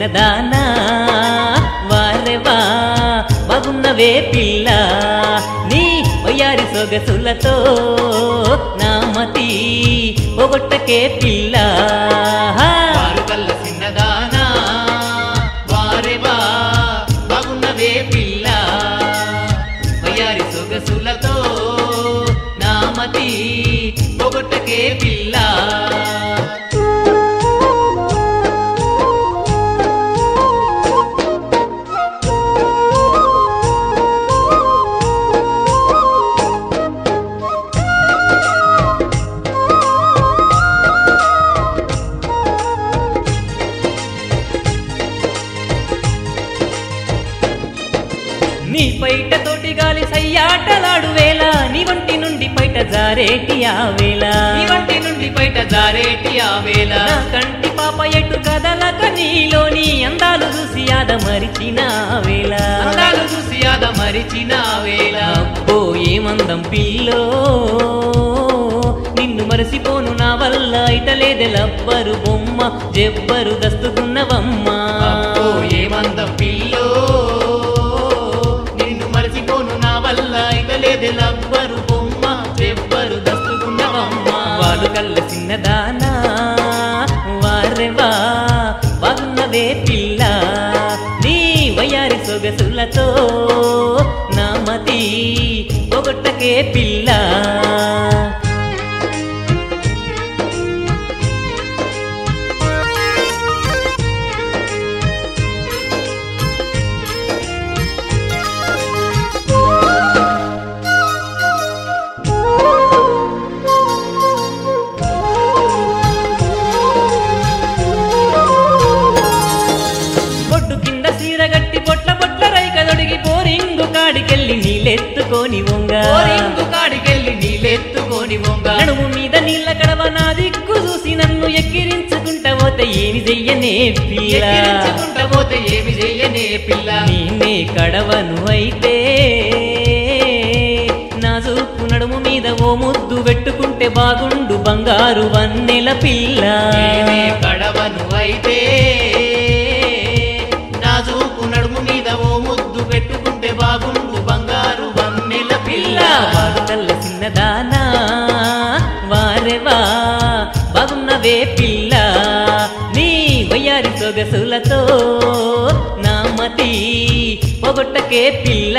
చిన్నదానా వారెవా బాగున్నవే పిల్ల నీ వయ్యారి సొగసులతో నామతి పొగొట్టకే పిల్ల వారు కల్ల చిన్నదానా వారెవా బాగున్నవే పిల్ల వయ్యారి సొగసులతో నామతి పొగొట్టకే పిల్ల నీ పైట తోటి గాలి సయ్యాటలాడు వేళ నీ వంటి నుండి పైట జారేటి ఆ వేళ నీ వంటి నుండి బయట జారేటి ఆ వేళ నా కంటి పాప ఎటు కదలక నీలోని అందాలు చూసి ఆద మరిచిన వేళ అందాలు చూసి అద మరిచిన వేళ అబ్బో ఏమందం పిల్లో నిన్ను మరసిపోను నా వల్ల అయితలేదే లబ్బరు బొమ్మ జెబ్బరు దస్తుకున్నవమ్మా అబ్బో ఏమందం పిల్లో నిన్ను మరచిపోను నా వల్ల ఇకలేదు లబ్బరు బొమ్మ చెబ్బరు దస్తుకున్నవమ్మ వాళ్ళు కల్ల చిన్నదానా వారెవా బాగున్నవే పిల్ల నీ వయారి సొగసులతో నామతి పొగొట్టకే పిల్ల బొడ్డు కింద సీరగట్టి పొట్ల పొట్ల రైక దొడిగి పోరింగు కాడికెళ్ళి నీళ్ళెత్తుకొని వంగ ఓరింగు కాడికెళ్ళి నీళ్ళెత్తుకొని వంగ నడుము మీద నీళ్ళ కడవ నా దిక్కు చూసి నన్ను ఎక్కిరించుకుంటా పోతే ఏమి చెయ్యనే పిల్ల ఎక్కిరించుకుంట పోతే ఏమి చెయ్యనే పిల్ల నేనే కడవను అయితే నా చూపు నడుము మీద ఓ ముద్దు పెట్టుకుంటే బాగుండు బంగారు వన్నెల పిల్ల నేనే కడవను అయితే నా చూపు నడుము మీద ఓ ముద్దు పెట్టుకుంటే బాగుండు బంగారు వన్నెల పిల్ల పిల్ల వాడుకల్ల చిన్నదానా వారెవా బాగున్నవే పిల్ల నీ వయ్యారి సొగసులతో నామతి పొగొట్టకే పిల్ల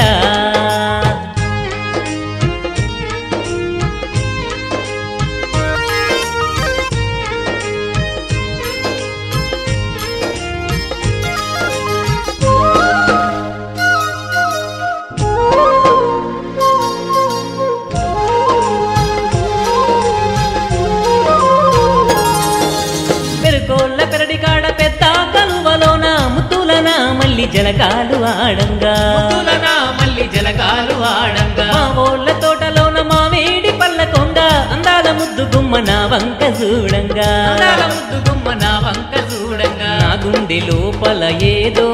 పెరుకోళ్ళ పెరడి కాడ పెద్ద కలువలోన ముత్తులన మళ్ళీ జలకాలు ఆడంగా ముద్దులన మళ్ళీ జలకాలు ఆడంగా మా ఓళ్ళ తోటలోన మామిడి పళ్ళ కొంగ అందాల ముద్దు గుమ్మ నా వంక చూడంగా అందాల ముద్దు గుమ్మ నా వంక చూడంగా నా గుండె లోపల ఏదో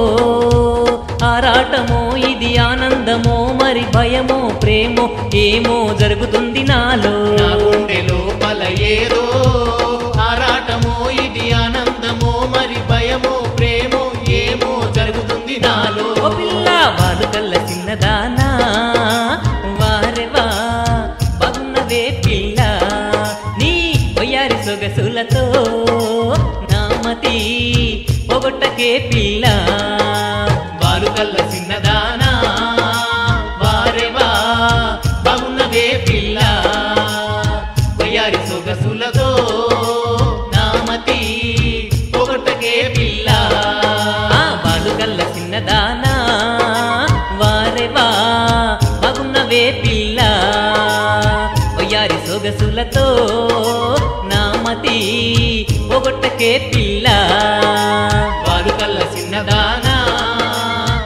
ఆరాటమో ఇది ఆనందమో మరి భయమో ప్రేమో ఏమో జరుగుతుంది నాలో నా గుండె లోపల ఏదో ఆరాటమో ఇది ఆనందమో మరి భయమో ప్రేమో ఏమో జరుగుతుంది నాలో ఓ పిల్ల వాడు కల్ల చిన్నదానా వారెవా బాగున్నవే పిల్ల నీ వయ్యారి సొగసులతో నామతి పొగొట్టకే పిల్ల వారు కల్ల చిన్నదానా వారెవా బాగున్నవే పిల్ల వయ్యారి సొగసులతో నామతి పొగట్టకే పిల్ల ఆ వాడు కల్ల చిన్నదానా వారెవా బాగున్నవే పిల్ల వయ్యారి సొగసులతో నామతి పొగొట్టకే పిల్ల వారు కల్ల చిన్నదానా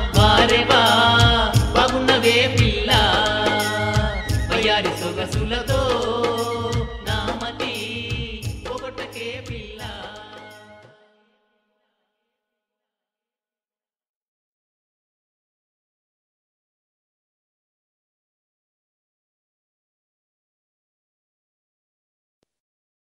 వారెవా బాగున్నవే పిల్ల వయ్యారి సొగసులతో